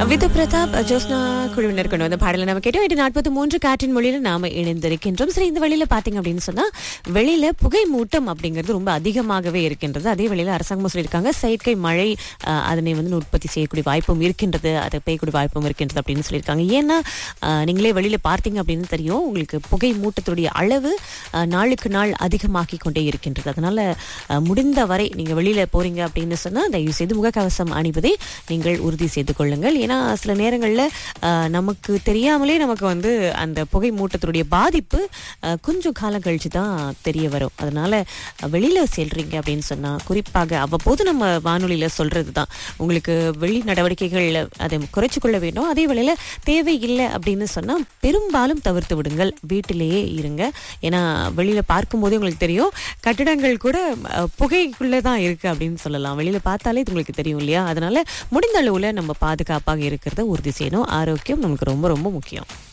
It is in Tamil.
விது பிரதாப் ஜோஸ்னா குழுவினர் கொண்டு வந்த பாடலை நம்ம கேட்டோம் இது நாற்பத்தி மூன்று காற்றின் மொழியில நாம இணைந்திருக்கின்றோம் சரி இந்த வழியில பாத்தீங்க அப்படின்னு சொன்னா வெளியில புகை மூட்டம் அப்படிங்கிறது ரொம்ப அதிகமாகவே இருக்கின்றது அதே வேளையில அரசாங்கம் சொல்லியிருக்காங்க செயற்கை மழை அஹ், அதனை வந்து உற்பத்தி செய்யக்கூடிய வாய்ப்பும் இருக்கின்றது அதை பெய்யக்கூடிய வாய்ப்பும் இருக்கின்றது அப்படின்னு சொல்லியிருக்காங்க ஏன்னா அஹ், நீங்களே வெளியில பார்த்தீங்க அப்படின்னு தெரியும் உங்களுக்கு புகை மூட்டத்துடைய அளவு அஹ், நாளுக்கு நாள் அதிகமாகி கொண்டே இருக்கின்றது அதனால அஹ், முடிந்த வரை நீங்க வெளியில போறீங்க அப்படின்னு சொன்னா தயவு செய்து முகக்கவசம் அணிவதை நீங்கள் உறுதி செய்து கொள்ளுங்கள் ஏன்னா சில நேரங்களில் நமக்கு தெரியாமலே நமக்கு வந்து அந்த புகை மூட்டத்தினுடைய பாதிப்பு அஹ், கொஞ்சம் காலம் கழிச்சு தான் தெரிய வரும் அதனால அஹ், வெளியில செல்றீங்க அப்படின்னு சொன்னா குறிப்பாக அவ்வப்போது நம்ம வானொலியில சொல்றது தான் உங்களுக்கு வெளி நடவடிக்கைகள் அதை குறைச்சு கொள்ள வேண்டும் அதே வேளையில தேவை இல்லை அப்படின்னு சொன்னா பெரும்பாலும் தவிர்த்து விடுங்கள் வீட்டிலேயே இருங்க ஏன்னா வெளியில பார்க்கும்போதே உங்களுக்கு தெரியும் கட்டிடங்கள் கூட அஹ், புகைக்குள்ளே தான் இருக்கு அப்படின்னு சொல்லலாம் வெளியில பார்த்தாலே இது உங்களுக்கு தெரியும் இல்லையா அதனால முடிந்த அளவுல நம்ம பாதுகாப்பாக இருக்கிறத உறுதி செய்யணும் ஆரோக்கியம் நமக்கு ரொம்ப ரொம்ப முக்கியம்